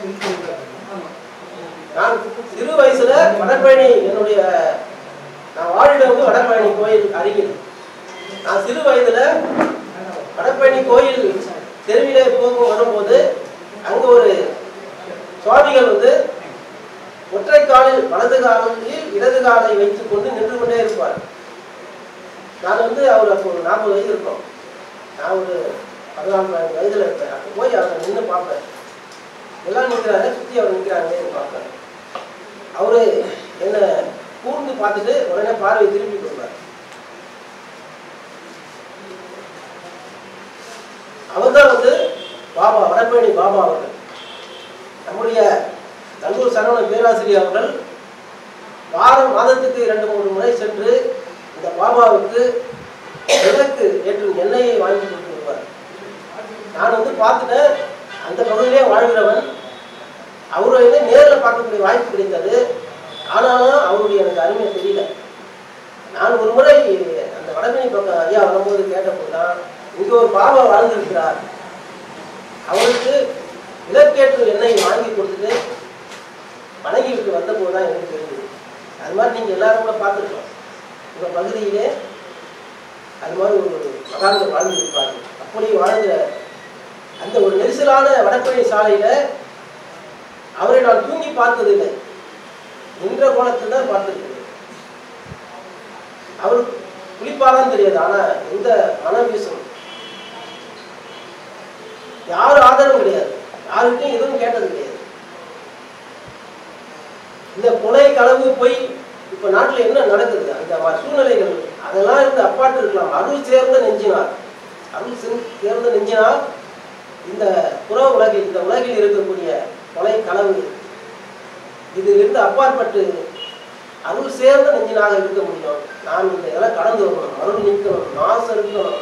நான் சிறு வயசுல வடபழனி என்னுடைய நான் வாழிடம் வந்து வடபழனி கோயில் அருகில் நான் சிறு வயதுல வடபழனி கோயில் தெருவிலே போகும் வரும்போது அங்க ஒரு சுவாமிகள் வந்து ஒற்றை காலில் வலது காலில் இடது காலை வைத்துக் கொண்டு நின்று கொண்டே இருப்பார் நான் வந்து அவர் அப்போ ஒரு நாற்பது வயது இருக்கும் நான் ஒரு பதினாலு பதினஞ்சு வயதுல இருப்பேன் அப்போ போய் அவரை நின்று பார்ப்பேன் எல்லாம் நிற்கிறாரு சுற்றி அவர் நிற்கிறாங்களேன்னு பார்ப்பேன் அவரு என்ன கூர்ந்து பார்த்துட்டு உடனே பார்வை திருப்பி கொடுப்பார் அவர் தான் வந்து பாபா வடபழனி பாபா அவர்கள் நம்முடைய நல்லூர் சரவண பேராசிரியர் அவர்கள் வாரம் மாதத்துக்கு இரண்டு மூன்று முறை சென்று இந்த பாபாவுக்கு விளக்கு ஏற்றும் எண்ணெயை வாங்கி கொடுத்து வருவார் நான் வந்து பார்த்துட்டேன் அந்த பகுதியிலே வாழ்கிறவன் அவரை வந்து நேரில் பார்க்கக்கூடிய வாய்ப்பு கிடைத்தது ஆனாலும் அவருடைய எனக்கு அருமை தெரியல நான் ஒரு முறை அந்த வடமணி பக்கம் ஐயா வரும்போது கேட்டபோது தான் இங்கே ஒரு பாபா வாழ்ந்திருக்கிறார் அவருக்கு விளக்கேற்று எண்ணெய் வாங்கி கொடுத்துட்டு வணங்கி விட்டு வந்தபோது தான் எனக்கு தெரியுது அது மாதிரி நீங்கள் எல்லாரும் கூட பார்த்துருக்கோம் உங்கள் பகுதியிலே அது மாதிரி ஒரு மகான்கள் வாழ்ந்திருப்பார்கள் அப்படி வாழ்ந்த அந்த ஒரு நெரிசலான வடப்பழனி சாலையில அவரை நான் தூங்கி பார்த்ததில்லை நின்ற கோலத்தில் தான் பார்த்திருக்கிறேன் அவர் குளிப்பாரான்னு தெரியாது ஆனா எந்த மனம் வீசும் யாரும் ஆதரவும் கிடையாது யாருக்கும் எதுவும் கேட்டது கிடையாது இந்த கொலை களவு பொய் இப்ப நாட்டுல என்ன நடக்குது அந்த ம- சூழ்நிலைகள் அதெல்லாம் இருந்து அப்பாட்டு இருக்கலாம் அருள் சேர்ந்த நெஞ்சினார் அருள் சென்- சேர்ந்த நெஞ்சினால் இந்த புற உலகில் இந்த உலகில் இருக்கக்கூடிய கொலை களவு இதிலிருந்து அப்பாற்பட்டு அருள் சேர்ந்த நெஞ்சினாக இருக்க முடியும் நாம் இந்த இதெல்லாம் கடந்து வரணும் அருள் நீக்கணும் நாசம் இருக்கணும்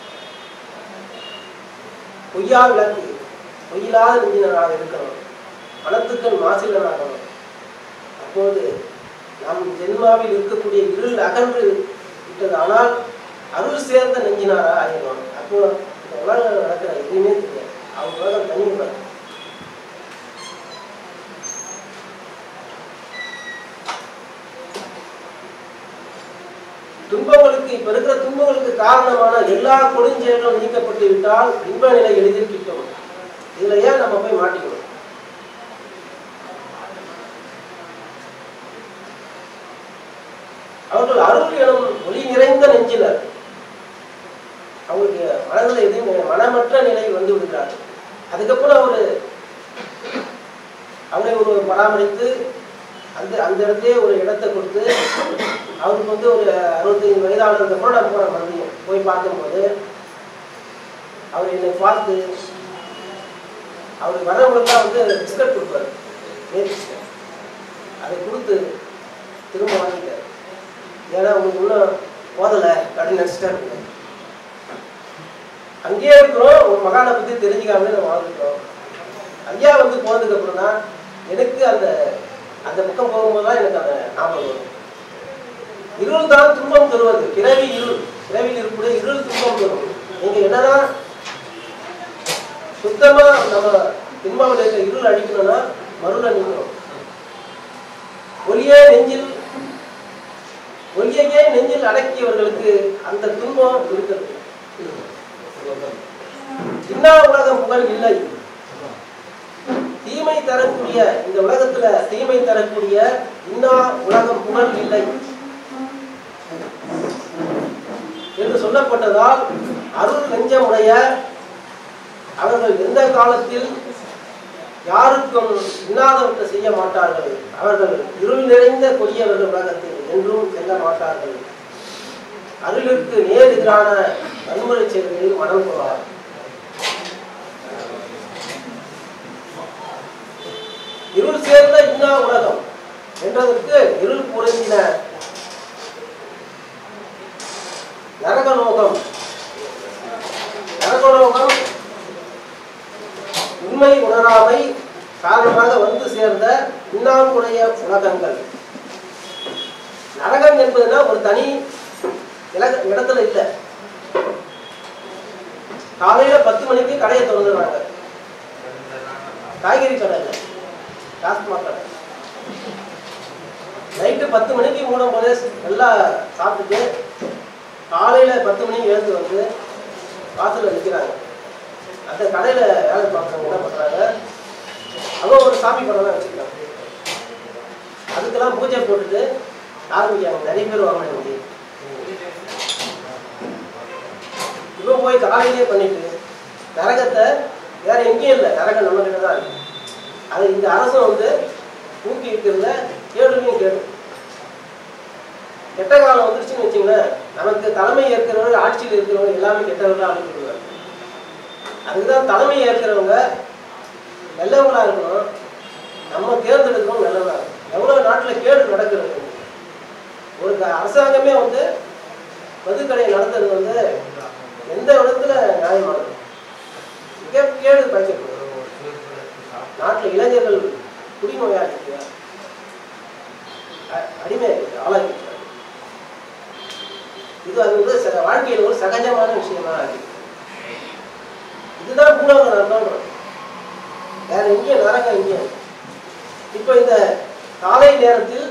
பொய்யா விளக்கு பொய்யில்லாத நெஞ்சினராக இருக்கணும் மனத்துக்கள் மாசிலனாகணும் அப்போது நம் ஜென்மாவில் இருக்கக்கூடிய இருள் அகன்று விட்டது ஆனால் அருள் சேர்ந்த நெஞ்சினாரா ஆயிடும் அப்போ இந்த உலக உலகம் நடக்கிற எதுவுமே தெரியாது அவங்க உலகம் தனி உலகம் துன்பங்களுக்கு இப்ப இருக்கிற துன்பங்களுக்கு காரணமான எல்லா கொடுஞ்செயல்களும் நீக்கப்பட்டு விட்டால் இன்ப நிலை எளிதில் கிட்டும் இதுல ஏன் நம்ம போய் மாட்டிக்கணும் அவர்கள் அருள் எனும் ஒளி நிறைந்த நெஞ்சினர் அவங்களுக்கு மனதில் எதுவும் மனமற்ற நிலை வந்து விடுகிறார்கள் அதுக்கப்புறம் அவரு அவரை ஒரு பராமரித்து அந்த அந்த இடத்தையே ஒரு இடத்தை கொடுத்து அவருக்கு வந்து ஒரு அறுபத்தைந்து வயதானதுக்கு அப்புறம் நான் போன மறுபடியும் போய் பார்க்கும்போது அவர் என்னை பார்த்து அவர் வரவங்களுக்குலாம் வந்து பிஸ்கட் கொடுப்பாரு நேர் பிஸ்கட் அதை கொடுத்து திரும்ப வாங்கிட்டார் ஏன்னா உங்களுக்கு இன்னும் போதலை அப்படின்னு நினச்சிட்டா இருக்கு அங்கேயே இருக்கிறோம் ஒரு மகானை பற்றி தெரிஞ்சுக்காமலே நம்ம வாழ்ந்துட்டோம் ஐயா வந்து போனதுக்கு அப்புறம் தான் எனக்கு அந்த அந்த பக்கம் போகும்போது தான் எனக்கு அந்த ஞாபகம் வரும் இருள் தான் துன்பம் தருவது பிறவி இருள் பிறவியில் இருக்கக்கூடிய இருள் துன்பம் தரும் நீங்க என்னதான் சுத்தமா நம்ம தின்மாவில் இருக்க இருள் அழிக்கணும்னா மருள் அழிக்கணும் ஒளியே நெஞ்சில் ஒளியையே நெஞ்சில் அடக்கியவர்களுக்கு அந்த துன்பம் இருக்கிறது இன்னா உலகம் புகழ் இல்லை தீமை தரக்கூடிய இந்த உலகத்துல தீமை தரக்கூடிய இன்னா உலகம் புகழ் இல்லை என்று சொல்லப்பட்டதால் அருள் நெஞ்சமுடைய அவர்கள் எந்த காலத்தில் யாருக்கும் இன்னாதவற்றை செய்ய மாட்டார்கள் அவர்கள் இருள் நிறைந்த கொடியவர்கள் உலகத்தில் என்றும் செல்ல மாட்டார்கள் அருளிற்கு நேர் எதிரான வன்முறை செயல்களில் மனம் கொள்வார் இருள் சேர்ந்த இன்னா உலகம் என்றதற்கு இருள் புரிந்தின நரகலோகம் நரகலோகம் உண்மை உணராமை காரணமாக வந்து சேர்ந்த இன்னாமுடைய உலகங்கள் நரகம் என்பதுனா ஒரு தனி இலக- இடத்துல இல்லை காலையில பத்து மணிக்கு கடையை திறந்துடுறாங்க காய்கறி கடை இல்லை டாஸ்மாக் கடை நைட்டு பத்து மணிக்கு மூடும் போதே எல்லாம் சாப்பிட்டுட்டு காலையில பத்து மணிக்கு எழுந்து வந்து வாசல்ல நிற்கிறாங்க அந்த கடையில வேலை பார்க்குறவங்க என்ன பண்றாங்க அவங்க ஒரு சாமி படம் தான் வச்சுக்கிறாங்க அதுக்கெல்லாம் பூஜை போட்டுட்டு ஆரம்பிக்காங்க நிறைய பேர் வாங்க இன்னைக்கு இவன் போய் காலையிலே பண்ணிட்டு நரகத்தை வேற எங்கேயும் இல்லை நரகம் நம்ம கிட்ட தான் இருக்கு அது இந்த அரசு வந்து ஊக்கி இருக்கிறதுல கேடுலையும் கேடு கெட்ட காலம் வந்துருச்சுன்னு வச்சுங்களேன் நமக்கு தலைமை ஏற்கிறவங்க ஆட்சியில் இருக்கிறவங்க எல்லாமே கெட்டவர்களாக அமைக்கிடுவாங்க அதுக்குதான் தலைமை ஏற்கிறவங்க நல்லவங்களா இருக்கணும் நம்ம தேர்ந்தெடுக்கணும் நல்லவங்களா இருக்கணும் எவ்வளவு நாட்டுல கேடு நடக்கிறது ஒரு க- அரசாங்கமே வந்து மதுக்கடையை நடத்துறது வந்து எந்த இடத்துல நியாயமானது மிக கேடு பயக்கப்படுது நாட்டுல இளைஞர்கள் குடிநோயாளிக்கு அ- அடிமை ஆளாகி இது அது வந்து சக- வாழ்க்கையில ஒரு சகஜமான விஷயமா இருக்கு இதுதான் மூணாவது நரகம் வேற எங்கேயும் நரகம் எங்கேயும் இப்போ இந்த காலை நேரத்தில்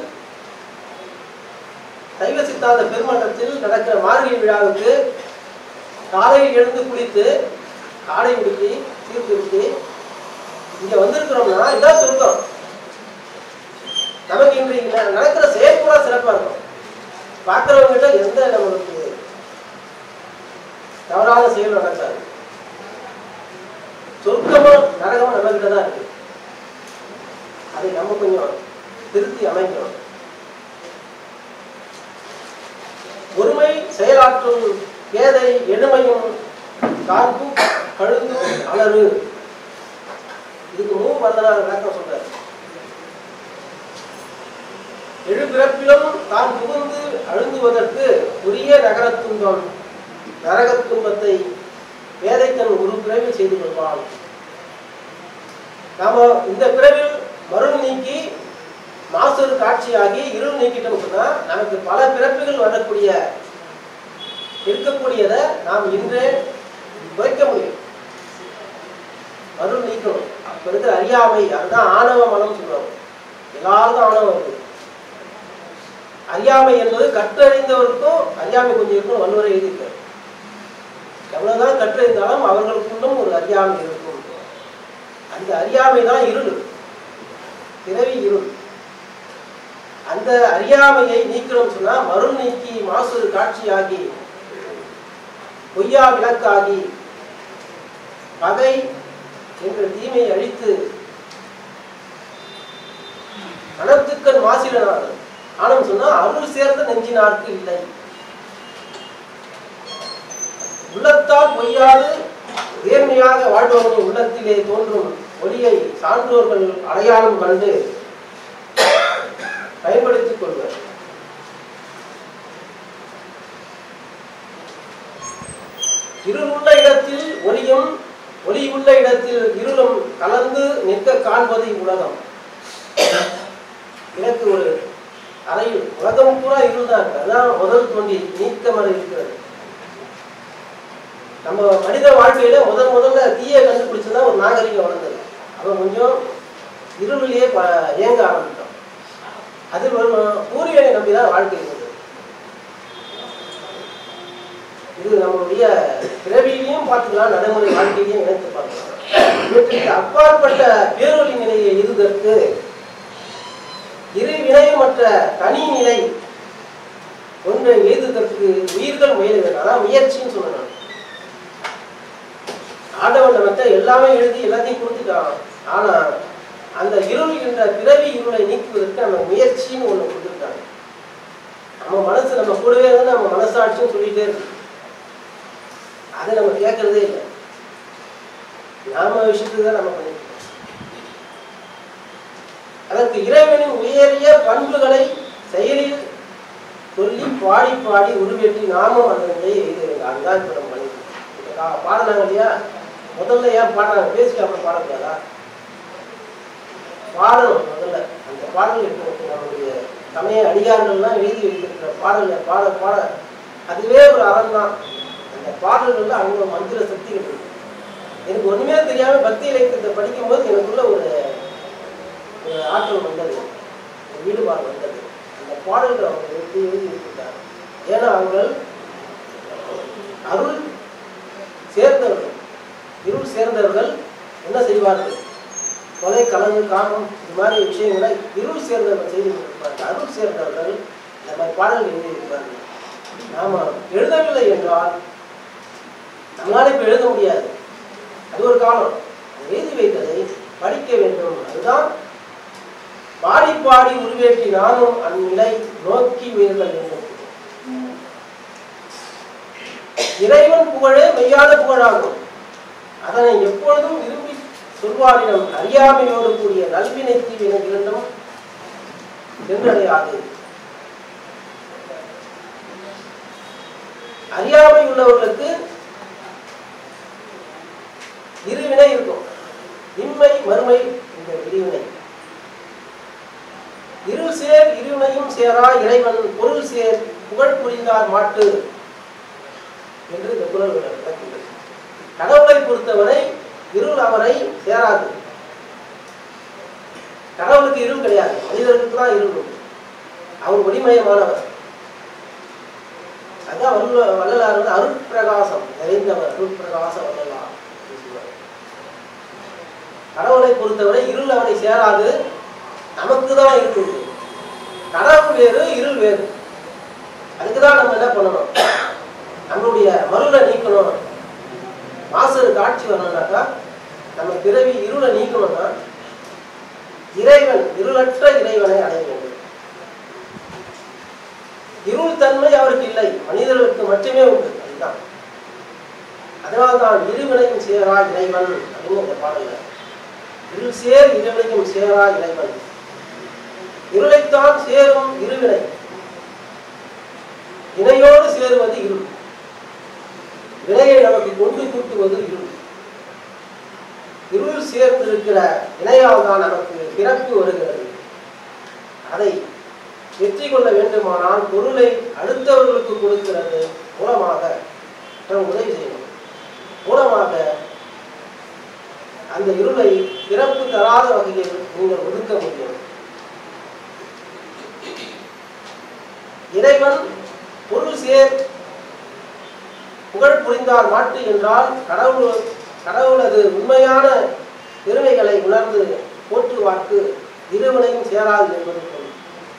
சைவ சித்தாந்த பெருமன்றத்தில் நடக்கிற மார்கழி விழாவுக்கு காலையில் எழுந்து குளித்து காடை உடுத்தி சீர்திருத்தி இங்க வந்திருக்கிறோம்னா இதான் சொர்க்கம் நமக்கு இன்றைக்கு ந- நடக்கிற செயல் கூட சிறப்பா இருக்கும் பார்க்கிறவங்க கிட்ட எந்த நம்மளுக்கு தவறான செயல் நடக்காது சொர்க்கமும் நரகமும் நம்ம கிட்ட தான் இருக்கு அதை நம்ம கொஞ்சம் திருத்தி அமைக்கணும் ஒருமை செயலாற்றும் பேதை எளிமையும் காப்பு கழுந்து அலறு இதுக்கு மூ வந்தனார் விளக்கம் சொல்றாரு எழுபிறப்பிலும் தான் புகுந்து அழுந்துவதற்கு உரிய நகரத் துன்பம் நரகத் துன்பத்தை வேதை தன் ஒரு பிறவில் செய்து கொள்வான் நாம இந்த பிறவில் மருள் நீக்கி மாசொரு காட்சியாகி இருள் நீக்கிட்டோம் சொன்னா நமக்கு பல பிறப்புகள் வரக்கூடிய இருக்கக்கூடியதை நாம் இன்றே குறைக்க முடியும் இப்ப இருக்கிற அறியாமை அதுதான் ஆணவ மனம் சொல்லுவாங்க எல்லாருக்கும் ஆணவம் இருக்கு அறியாமை என்பது கற்றறிந்தவருக்கும் அறியாமை கொஞ்சம் இருக்கும் வல்லுரை எழுதியிருக்காரு எவ்வளவுதான் கற்றறிந்தாலும் அவர்களுக்குள்ளும் ஒரு அறியாமை இருக்கும் அந்த அறியாமை தான் இருள் பிறவி இருள் அந்த அறியாமையை நீக்கணும் சொன்னா மருள் நீக்கி மாசு காட்சியாகி பொய்யா விளக்காகி பகை என்ற தீமையை அழித்து மனத்துக்கண் மாசிலனார் ஆனம் சொன்னா அருள் சேர்ந்த நெஞ்சினார்க்கு இல்லை உள்ளத்தால் பொய்யாது நேர்மையாக வாழ்பவனின் உள்ளத்திலே தோன்றும் ஒளியை சான்றோர்கள் அடையாளம் கண்டு பயன்படுத்திக் கொள்வர் இருளுள்ள இடத்தில் ஒளியும் ஒளி உள்ள இடத்தில் இருளும் கலந்து நிற்க காண்பது உலகம் எனக்கு ஒரு அறையில் உலகம் பூரா இருள் தான் இருக்கு அதான் முதல் தோண்டி நீக்கமர இருக்கிறது நம்ம மனித வாழ்க்கையில முதல் முதல்ல தீயை கண்டுபிடிச்சதா ஒரு நாகரிகம் வளர்ந்தது அவன் கொஞ்சம் இருளிலேயே ப- இயங்க ஆரம்பித்தோம் அது ஒரு பூர்வீகனை நம்பி தான் வாழ்க்கை இருந்தது இது நம்மளுடைய பிறவியிலையும் பார்த்துக்கலாம் நடைமுறை வாழ்க்கையிலையும் இணைத்து பார்க்கலாம் இவற்றுக்கு அப்பாற்பட்ட பேரொழி நிலையை இருதற்கு இரு வினையுமற்ற தனி நிலை ஒன்றை எழுதுவதற்கு உயிர்கள் முயல வேண்டும் அதான் முயற்சின்னு சொல்லணும் ஆண்டவன் நம்மகிட்ட எல்லாமே எழுதி எல்லாத்தையும் கொடுத்துட்டான் ஆனா அந்த இருள் என்ற பிறவி இருளை நீக்குவதற்கு நம்ம முயற்சின்னு ஒண்ணு கொடுத்துருக்காங்க நம்ம மனசு நம்ம கூடவே இருந்து நம்ம மனசாட்சின்னு சொல்லிட்டே இருக்கு அதை நம்ம கேட்கறதே இல்லை நாம விஷயத்துக்கு தான் நம்ம பண்ணிட்டு இருக்கோம். அதற்கு இறைவனின் உயரிய பண்புகளை செயலில் சொல்லி பாடி பாடி உருவேற்றி நாமும் அந்த நிலையை எழுத வேண்டும் அதுதான் இப்ப நம்ம பண்ணிட்டு இருக்கோம். இப்ப கா- பாடுனாங்க இல்லையா முதல்ல ஏன் பாடுறாங்க பேசி அப்புறம் பாடக்கூடாதா பாடணும் முதல்ல அந்த பாடல் இப்போ நம்முடைய சமய அடியார்கள்லாம் எழுதி வைத்திருக்கிற பாடல்கள் பாட பாட அதுவே ஒரு அறம் தான் அந்த பாடல்கள்ல அவங்க மந்திர சக்திகள் இருக்கு எனக்கு ஒண்ணுமே தெரியாம பக்தி இலக்கியத்தை படிக்கும்போது எனக்குள்ள ஒரு ஒரு ஆற்றல் வந்தது ஒரு ஈடுபாடு வந்தது அந்த பாடல்கள் அவங்க எழுதி எழுதி இருக்கின்றார் ஏன்னா அவர்கள் அருள் சேர்ந்தவர்கள் இருள் சேர்ந்தவர்கள் என்ன செய்வார்கள் கொலை கலந்து காமம் இது மாதிரி விஷயங்களை இருள் சேர்ந்தவர்கள் செய்து கொண்டிருப்பார்கள் அருள் சேர்ந்தவர்கள் இந்த மாதிரி பாடல்கள் எழுதியிருக்கிறார்கள் நாம எழுதவில்லை என்றால் நம்மளால இப்ப எழுத முடியாது அது ஒரு காலம் எழுதி வைத்ததை படிக்க வேண்டும் அதுதான் பாடி பாடி உருவேற்றி நானும் அந்நிலை நோக்கி உயர்தல் வேண்டும் இறைவன் புகழே மெய்யான புகழாகும் அதனை எப்பொழுதும் விரும்பி சொல்வாரிடம் அறியாமையோடு கூடிய நல்வினை தீவினை இரண்டும் சென்றடையாது அறியாமை உள்ளவர்களுக்கு இருவினை இருக்கும் இன்மை மறுமை இந்த இருவினை இருள் சேர் இருவினையும் சேரா இறைவன் பொருள் சேர் புகழ் புரிந்தார் மாட்டு என்று இந்த குரல் விளக்குகிறது கடவுளை பொறுத்தவரை இருள் அவரை சேராது கடவுளுக்கு இருள் கிடையாது மனிதர்களுக்கு தான் இருள் உண்டு அவர் ஒளிமயமானவர் அதான் வல்ல வள்ளலார் வந்து அருட்பிரகாசம் நிறைந்தவர் அருட்பிரகாச வள்ளலார் என்று சொல்வார். கடவுளை பொறுத்தவரை இருள் அவரை சேராது நமக்கு தான் இருள் உண்டு கடவுள் வேறு இருள் வேறு அதுக்கு தான் நம்ம என்ன பண்ணணும் நம்மளுடைய மருளை நீக்கணும் மாசரு காட்சி வரணும்னாக்கா நம்ம பிறவி இருளை நீக்கணும்னா இறைவன் இருளற்ற இறைவனை அடைய வேண்டும் இருள் தன்மை அவருக்கு இல்லை மனிதர்களுக்கு மட்டுமே உண்டு அதுதான் அதனால்தான் இருவினையும் சேரா இறைவன் அப்படின்னு இந்த பாடல்ல இருள் சேர் இருவினையும் சேரா இறைவன் இருளைத்தான் சேரும் இருவினை இணையோடு சேருவது இருள் வினையை நமக்கு கொண்டு கூட்டுவது இருள் இருள் சேர்ந்திருக்கிற இணையால் தான் நமக்கு பிறப்பு வருகிறது அதை வெற்றி கொள்ள வேண்டுமானால் பொருளை அடுத்தவர்களுக்கு கொடுக்கிறது மூலமாக நாம் உதவி செய்யணும் மூலமாக அந்த இருளை பிறப்பு தராத வகையில் நீங்கள் ஒதுக்க முடியும் இறைவன் பொருள் சேர் புகழ் புரிந்தால் மாட்டு என்றால் கடவுள் கடவுளது உண்மையான பெருமைகளை உணர்ந்து போற்றுவார்க்கு இருவனையும் சேராது என்பது பொருள்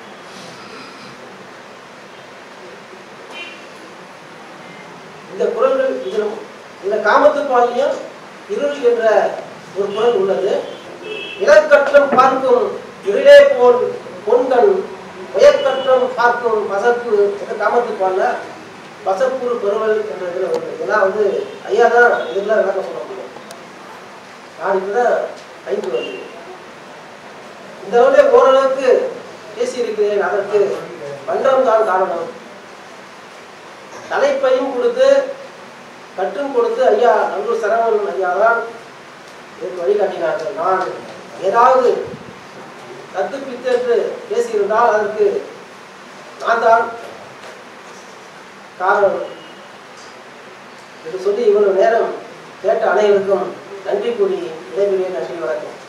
இந்த குரல்கள் இதில் இந்த காமத்துப்பாலியும் இருள் என்ற ஒரு குரல் உள்ளது இலக்கற்றம் பார்க்கும் இருளே போல் பொன்கண் உயர்கற்றம் பார்க்கும் பசப்பு இந்த காமத்துப்பால பசப்புரு பெருவல் என்ற இதில் வருது இதெல்லாம் வந்து ஐயா தான் இதெல்லாம் விளக்கம் சொல்ல முடியும் நான் இப்பதான் கைக்கு வருது இந்த அளவுல ஓரளவுக்கு பேசியிருக்கிறேன் அதற்கு மன்றம் தான் காரணம் தலைப்பையும் கொடுத்து கற்றும் கொடுத்து ஐயா நல்லூர் சரவணன் ஐயா தான் இதற்கு வழிகாட்டினார்கள் நான் ஏதாவது கத்துப்பித்து என்று பேசியிருந்தால் அதற்கு நான் தான் காரணம் என்று சொல்லி இவ்வளவு நேரம் கேட்ட அனைவருக்கும் நன்றி கூறி விடைபெறுவேன் நன்றி வணக்கம்